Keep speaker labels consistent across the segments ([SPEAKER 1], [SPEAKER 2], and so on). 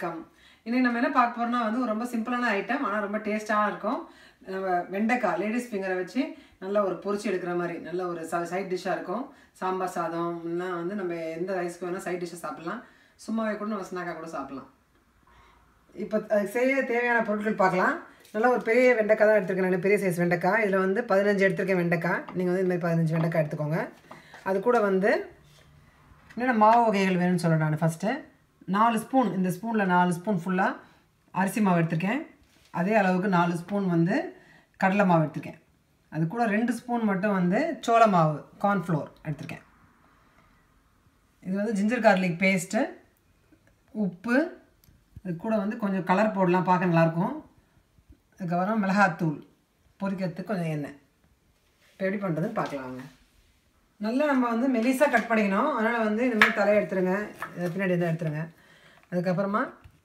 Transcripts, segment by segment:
[SPEAKER 1] வணக்கம் இன்னைக்கு நம்ம என்ன பார்க்க போறோம்னா வந்து ஒரு ரொம்ப சிம்பிளான ஐட்டம் ஆனால் ரொம்ப டேஸ்டாக இருக்கும் நம்ம வெண்டைக்காய் லேடிஸ் ஃபிங்கரை வச்சு நல்லா ஒரு பொரிச்சு எடுக்கிற மாதிரி நல்ல ஒரு சைட் டிஷ்ஷாக இருக்கும் சாம்பார் சாதம் எல்லாம் வந்து நம்ம எந்த ரைஸ்க்கு வேணால் சைட் டிஷ்ஷை சாப்பிடலாம் சும்மாவே கூட நம்ம ஸ்நாக்காக கூட சாப்பிடலாம் இப்போ அதுக்கு செய்ய தேவையான பொருட்கள் பார்க்கலாம் நல்லா ஒரு பெரிய வெண்டைக்காய் தான் எடுத்துருக்கேன் நான் பெரிய சைஸ் வெண்டைக்காய் இதில் வந்து பதினஞ்சு எடுத்திருக்கேன் வெண்டைக்காய் நீங்கள் வந்து இந்த மாதிரி பதினஞ்சு வெண்டைக்காய் எடுத்துக்கோங்க அது கூட வந்து என்னென்ன மாவு வகைகள் வேணும்னு சொல்கிறேன் நான் ஃபஸ்ட்டு நாலு ஸ்பூன் இந்த ஸ்பூனில் நாலு ஸ்பூன் ஃபுல்லாக அரிசி மாவு எடுத்திருக்கேன் அதே அளவுக்கு நாலு ஸ்பூன் வந்து கடலை மாவு எடுத்திருக்கேன் அது கூட ரெண்டு ஸ்பூன் மட்டும் வந்து சோள மாவு கார்ன்ஃப்ளோர் எடுத்திருக்கேன் இது வந்து ஜிஞ்சர் கார்லிக் பேஸ்ட்டு உப்பு இது கூட வந்து கொஞ்சம் கலர் போடலாம் பார்க்க நல்லாயிருக்கும் அதுக்கப்புறம் மிளகாத்தூள் பொரிக்கிறதுக்கு கொஞ்சம் எண்ணெய் இப்போ எப்படி பண்ணுறதுன்னு பார்க்கலாங்க நல்லா நம்ம வந்து மெலிசாக கட் பண்ணிக்கணும் அதனால் வந்து இந்த மாதிரி தலையை எடுத்துருங்க இது பின்னாடி இதை எடுத்துருங்க அதுக்கப்புறமா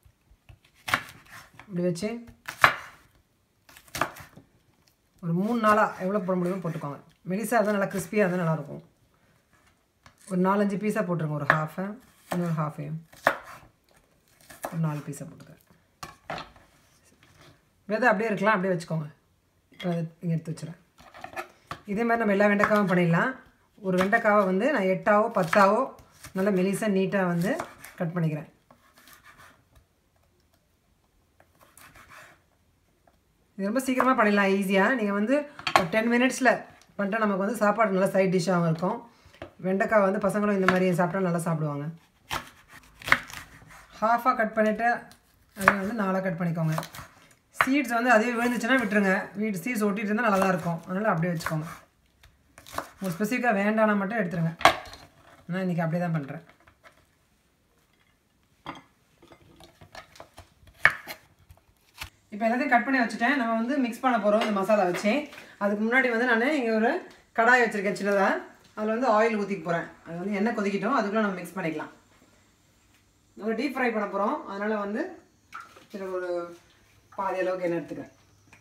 [SPEAKER 1] இப்படி வச்சு ஒரு மூணு நாளாக எவ்வளோ போட முடியுமோ போட்டுக்கோங்க மெலிசாக இருந்தால் நல்லா கிறிஸ்பியாக இருந்தால் நல்லாயிருக்கும் ஒரு நாலஞ்சு பீஸாக போட்டுருங்க ஒரு ஹாஃபை இன்னொரு ஹாஃபையும் ஒரு நாலு பீஸாக போட்டுக்கிறேன் விதை அப்படியே இருக்கலாம் அப்படியே வச்சுக்கோங்க இப்போ இங்கே எடுத்து வச்சுறேன் இதே மாதிரி நம்ம எல்லா வெண்டைக்காவும் பண்ணிடலாம் ஒரு வெண்டைக்காவை வந்து நான் எட்டாவோ பத்தாவோ நல்லா மெலிசாக நீட்டாக வந்து கட் பண்ணிக்கிறேன் இது ரொம்ப சீக்கிரமாக பண்ணிடலாம் ஈஸியாக நீங்கள் வந்து ஒரு டென் மினிட்ஸில் பண்ணிட்டா நமக்கு வந்து சாப்பாடு நல்லா சைட் டிஷ்ஷாகவும் இருக்கும் வெண்டைக்காய் வந்து பசங்களும் இந்த மாதிரி சாப்பிட்டா நல்லா சாப்பிடுவாங்க ஹாஃபாக கட் பண்ணிவிட்டு அதை வந்து நாலாக கட் பண்ணிக்கோங்க சீட்ஸ் வந்து அதுவே விழுந்துச்சுன்னா விட்டுருங்க வீட்டு சீட்ஸ் ஒட்டிட்டு இருந்தால் நல்லா தான் இருக்கும் அதனால் அப்படியே வச்சுக்கோங்க உங்களுக்கு ஸ்பெசிஃபிக்காக வேண்டானா மட்டும் எடுத்துருங்க நான் இன்றைக்கி அப்படியே தான் பண்ணுறேன் இப்போ எல்லாத்தையும் கட் பண்ணி வச்சுட்டேன் நம்ம வந்து மிக்ஸ் பண்ண போகிறோம் இந்த மசாலா வச்சு அதுக்கு முன்னாடி வந்து நான் இங்கே ஒரு கடாய் வச்சுருக்கேன் சின்னதாக அதில் வந்து ஆயில் ஊற்றிக்க போகிறேன் அது வந்து எண்ணெய் கொதிக்கிட்டோம் அதுக்குள்ளே நம்ம மிக்ஸ் பண்ணிக்கலாம் நம்ம டீப் ஃப்ரை பண்ண போகிறோம் அதனால் வந்து இதில் ஒரு பாதி அளவுக்கு எண்ணெய் எடுத்துக்கிறேன்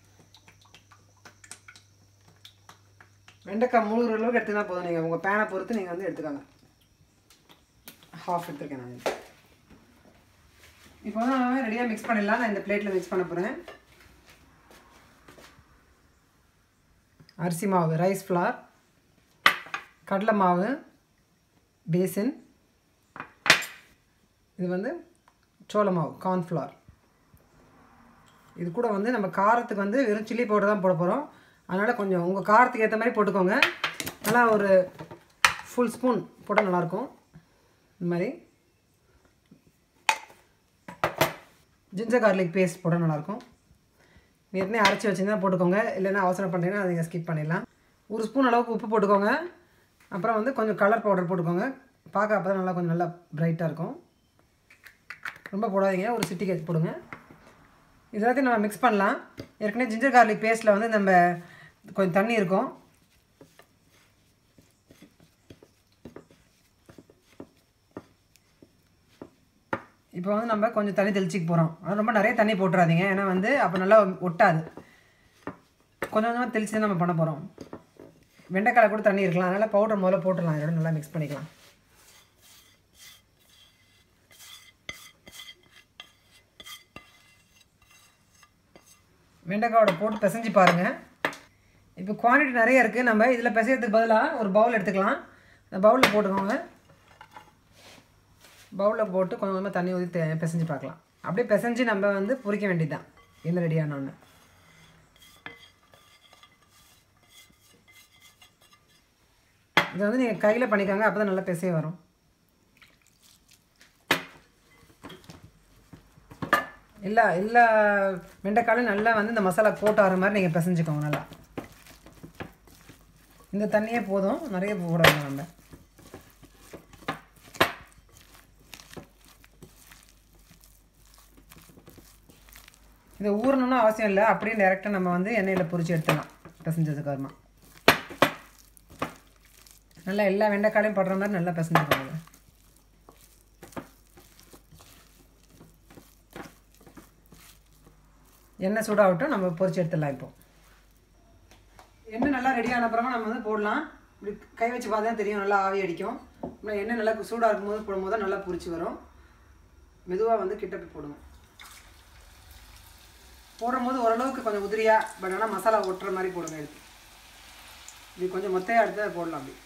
[SPEAKER 1] வெண்டைக்காய் முழுகிற அளவுக்கு எடுத்துக்கினா போதும் நீங்கள் உங்கள் பேனை பொறுத்து நீங்கள் வந்து எடுத்துக்கோங்க ஹாஃப் எடுத்துருக்கேன் நான் இப்போ வந்து நான் ரெடியாக மிக்ஸ் பண்ணிடலாம் நான் இந்த பிளேட்டில் மிக்ஸ் பண்ண போகிறேன் அரிசி மாவு ரைஸ் ஃப்ளார் கடலை மாவு பேசின் இது வந்து சோள மாவு கார்ன்ஃப்ளவர் இது கூட வந்து நம்ம காரத்துக்கு வந்து வெறும் சில்லி பவுடர் தான் போட போகிறோம் அதனால் கொஞ்சம் உங்கள் காரத்துக்கு ஏற்ற மாதிரி போட்டுக்கோங்க நல்லா ஒரு ஃபுல் ஸ்பூன் போட்டால் நல்லாயிருக்கும் இந்த மாதிரி ஜிஞ்சர் கார்லிக் பேஸ்ட் போட்டால் நல்லாயிருக்கும் ஏற்கனவே அரைச்சி வச்சுருந்தா போட்டுக்கோங்க இல்லைன்னா அவசரம் பண்ணுறீங்கன்னா அதை நீங்கள் ஸ்கிப் பண்ணிடலாம் ஒரு ஸ்பூன் அளவுக்கு உப்பு போட்டுக்கோங்க அப்புறம் வந்து கொஞ்சம் கலர் பவுடர் போட்டுக்கோங்க பார்க்க அப்போ தான் நல்லா கொஞ்சம் நல்லா ப்ரைட்டாக இருக்கும் ரொம்ப போடாதீங்க ஒரு சிட்டிக்கு போடுங்க இது எல்லாத்தையும் நம்ம மிக்ஸ் பண்ணலாம் ஏற்கனவே ஜிஞ்சர் கார்லிக் பேஸ்ட்டில் வந்து நம்ம கொஞ்சம் தண்ணி இருக்கும் இப்போ வந்து நம்ம கொஞ்சம் தண்ணி தெளிச்சிக்க போகிறோம் அது ரொம்ப நிறைய தண்ணி போட்டுறாதீங்க ஏன்னா வந்து அப்போ நல்லா ஒட்டாது கொஞ்சம் கொஞ்சமாக தெளித்து நம்ம பண்ண போகிறோம் வெண்டைக்காய் கூட தண்ணி இருக்கலாம் அதனால் பவுடர் முதல்ல போட்டுடலாம் இதோட நல்லா மிக்ஸ் பண்ணிக்கலாம் வெண்டைக்காயோட போட்டு பிசைஞ்சு பாருங்கள் இப்போ குவான்டிட்டி நிறைய இருக்குது நம்ம இதில் பிசைறதுக்கு பதிலாக ஒரு பவுல் எடுத்துக்கலாம் இந்த பவுலில் போட்டுக்கோங்க பவுலில் போட்டு கொஞ்சம் கொஞ்சமாக தண்ணி ஊற்றி பிசைஞ்சு பார்க்கலாம் அப்படியே பிசைஞ்சு நம்ம வந்து பொரிக்க வேண்டியது தான் என்ன ரெடியானோன்னு இதை வந்து நீங்கள் கையில் பண்ணிக்கோங்க அப்போ தான் நல்லா பிசைய வரும் எல்லா எல்லா வெண்டைக்காயும் நல்லா வந்து இந்த மசாலா போட்டு வர மாதிரி நீங்கள் பிசைஞ்சுக்கோங்க நல்லா இந்த தண்ணியே போதும் நிறைய போடணும் நம்ம இதை ஊறணும்னு அவசியம் இல்லை அப்படியே டேரெக்டாக நம்ம வந்து எண்ணெயில் பொரிச்சு எடுத்துடலாம் பிசைஞ்சதுக்கு அப்புறமா நல்லா எல்லா வெண்டைக்காலையும் படுற மாதிரி நல்லா பிசைஞ்சுக்கோங்க எண்ணெய் சூடாகட்டும் நம்ம பொரிச்சு எடுத்துடலாம் இப்போ எண்ணெய் நல்லா ரெடி ஆன அப்புறமா நம்ம வந்து போடலாம் இப்படி கை வச்சு பார்த்தா தெரியும் நல்லா ஆவி அடிக்கும் அப்புறம் எண்ணெய் நல்லா சூடாக இருக்கும்போது போடும்போது தான் நல்லா பொரிச்சு வரும் மெதுவாக வந்து கிட்ட போய் போடுங்க போடும்போது ஓரளவுக்கு கொஞ்சம் உதிரியாக பட் ஆனால் மசாலா ஒட்டுற மாதிரி போடுங்க எடுத்து இது கொஞ்சம் மொத்தையாக எடுத்து அதை போடலாம் அப்படி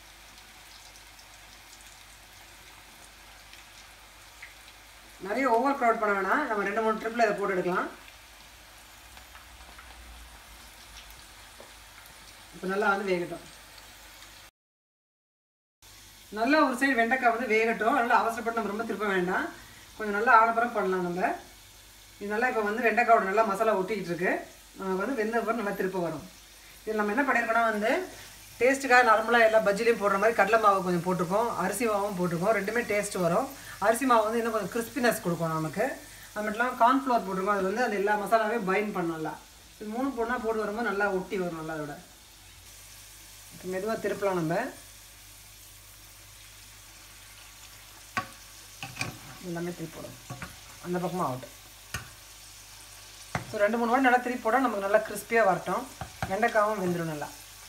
[SPEAKER 1] நிறைய ஓவர் க்ரௌட் பண்ண வேணாம் நம்ம ரெண்டு மூணு ட்ரிப்பில் இதை போட்டு எடுக்கலாம் இப்போ நல்லா வந்து வேகட்டும் நல்லா ஒரு சைடு வெண்டைக்காய் வந்து வேகட்டும் நல்லா அவசரப்பட்டு நம்ம ரொம்ப திருப்ப வேண்டாம் கொஞ்சம் நல்லா ஆடப்புறம் பண்ணலாம் நம்ம இது நல்லா இப்போ வந்து வெண்டைக்காயோட நல்லா மசாலா ஒட்டிக்கிட்டு இருக்கு நமக்கு வந்து வெந்த அப்புறம் நல்லா திருப்ப வரும் இதில் நம்ம என்ன பண்ணியிருக்கோம்னா வந்து டேஸ்ட்டுக்காக நார்மலாக எல்லா பஜ்ஜிலையும் போடுற மாதிரி கடலை மாவு கொஞ்சம் போட்டிருக்கோம் அரிசி மாவும் போட்டிருக்கோம் ரெண்டுமே டேஸ்ட் வரும் அரிசி மாவு வந்து இன்னும் கொஞ்சம் கிறிஸ்பினஸ் கொடுக்கும் நமக்கு அது மட்டும் இல்லாமல் கார்ன்ஃப்ளவர் போட்டிருக்கோம் அது வந்து அது எல்லா மசாலாவையும் பைண்ட் பண்ணலாம் இது மூணு பொண்ணாக போட்டு வரும்போது நல்லா ஒட்டி வரும் நல்லா அதோட இப்போ மெதுவாக திருப்பலாம் நம்ம எல்லாமே திருப்பி போடும் அந்த பக்கமாக ஆகட்டும் ஸோ ரெண்டு மூணு வாட்டி நல்லா திருப்பி போட்டால் நமக்கு நல்லா கிறிஸ்பியாக வரட்டும் வெண்டைக்காவும் வெந்துடும் நல்லா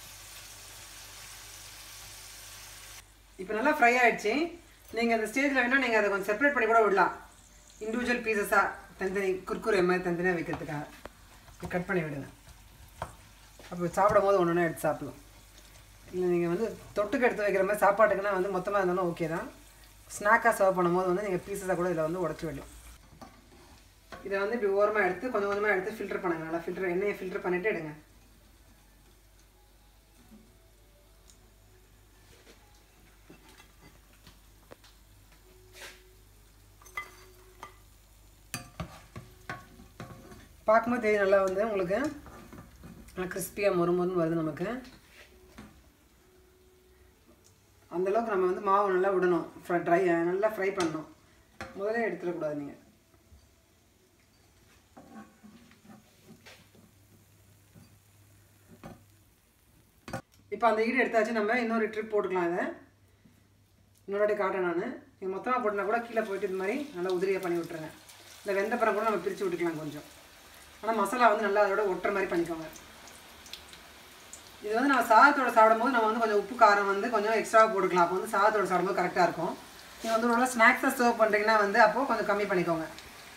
[SPEAKER 1] இப்போ நல்லா ஃப்ரை ஆயிடுச்சு நீங்கள் அந்த ஸ்டேஜில் வேணால் நீங்கள் அதை கொஞ்சம் செப்பரேட் பண்ணி கூட விடலாம் இண்டிவிஜுவல் பீசஸாக தனித்தனி குறுக்குறு மாதிரி தனித்தனியாக வைக்கிறதுக்காக கட் பண்ணி விடுங்க அப்போ சாப்பிடும் போது ஒன்று ஒன்றா எடுத்து சாப்பிடலாம் இல்லை நீங்கள் வந்து தொட்டுக்கு எடுத்து வைக்கிற மாதிரி சாப்பாட்டுக்குன்னா வந்து மொத்தமாக இருந்தாலும் ஓகே தான் ஸ்நாக்காக சர்வ் பண்ணும்போது வந்து நீங்கள் பீசஸாக கூட இதில் வந்து உடச்சி விடலாம் இதை வந்து இப்படி ஓரமாக எடுத்து கொஞ்சம் கொஞ்சமாக எடுத்து ஃபில்டர் பண்ணுங்க நல்லா ஃபில்டர் எண்ணெயை ஃபில்டர் பண்ணிவிட்டு எடுங்க பார்க்கும்போது தெரியும் நல்லா வந்து உங்களுக்கு நல்லா கிறிஸ்பியாக மொறுமொறுன்னு வருது நமக்கு அந்தளவுக்கு நம்ம வந்து மாவு நல்லா விடணும் ஃப்ரை ட்ரை நல்லா ஃப்ரை பண்ணணும் முதல்ல எடுத்துடக்கூடாது நீங்கள் இப்போ அந்த ஈடு எடுத்தாச்சு நம்ம இன்னொரு ட்ரிப் போட்டுக்கலாம் இதை இன்னொரு வாட்டி காட்டுறேன் நான் நீங்கள் மொத்தமாக போட்டுனா கூட கீழே போயிட்டு இது மாதிரி நல்லா உதிரியாக பண்ணி விட்ருங்க இந்த வெந்தப்பறம் கூட நம்ம பிரித்து விட்டுக்கலாம் கொஞ்சம் ஆனால் மசாலா வந்து நல்லா அதோட ஒட்டுற மாதிரி பண்ணிக்கோங்க இது வந்து நம்ம சாதத்தோட சாப்பிடும்போது நம்ம வந்து கொஞ்சம் உப்பு காரம் வந்து கொஞ்சம் எக்ஸ்ட்ராவாக போட்டுக்கலாம் அப்போ வந்து சாதத்தோட சாப்பிடும்போது கரெக்டாக இருக்கும் நீங்கள் வந்து நல்லா ஸ்நாக்ஸாக சர்வ் பண்ணுறீங்கன்னா வந்து அப்போது கொஞ்சம் கம்மி பண்ணிக்கோங்க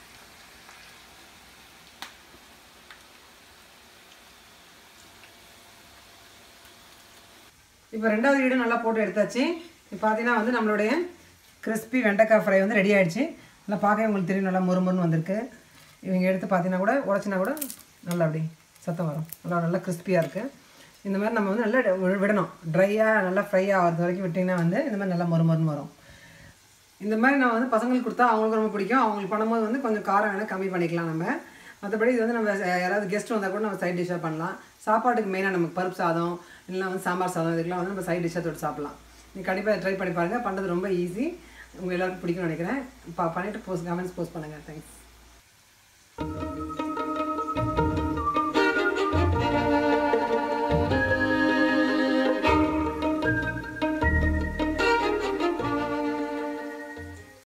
[SPEAKER 1] இப்போ ரெண்டாவது வீடு நல்லா போட்டு எடுத்தாச்சு இப்போ பார்த்தீங்கன்னா வந்து நம்மளுடைய கிறிஸ்பி வெண்டைக்காய் ஃப்ரை வந்து ரெடி ஆயிடுச்சு நல்லா பார்க்கவே உங்களுக்கு தெரியும் நல்லா மொறுமொறுன்னு வந்திருக்கு இவங்க எடுத்து பார்த்தீங்கன்னா கூட உடச்சினா கூட நல்லா அப்படி சத்தம் வரும் நல்லா நல்லா கிறிஸ்பியாக இருக்குது இந்த மாதிரி நம்ம வந்து நல்லா வி- விடணும் ட்ரையாக நல்லா ஃப்ரை ஆகிறது வரைக்கும் விட்டிங்கன்னா வந்து இந்த மாதிரி நல்லா மொறுமொறுன்னு வரும் இந்த மாதிரி நான் வந்து பசங்களுக்கு கொடுத்தா அவங்களுக்கு ரொம்ப பிடிக்கும் அவங்களுக்கு பண்ணும்போது வந்து கொஞ்சம் காரம் வேணால் கம்மி பண்ணிக்கலாம் நம்ம மற்றபடி இது வந்து நம்ம அஹ், யாராவது கெஸ்ட் வந்தால் கூட நம்ம சைட் டிஷ்ஷாக பண்ணலாம் சாப்பாட்டுக்கு மெயினாக நமக்கு பருப்பு சாதம் இல்லைனா வந்து சாம்பார் சாதம் இதுக்கெல்லாம் வந்து நம்ம சைட் டிஷ்ஷாக தொட்டு சாப்பிடலாம் நீங்கள் கண்டிப்பாக ட்ரை பண்ணி பாருங்கள் பண்ணுறது ரொம்ப ஈஸி உங்கள் எல்லாருக்கும் பிடிக்கும்னு நினைக்கிறேன் பா பண்ணிவிட்டு போஸ்ட் கமெண்ட்ஸ் போஸ்ட் பண்ணுங்கள் தேங்க்ஸ்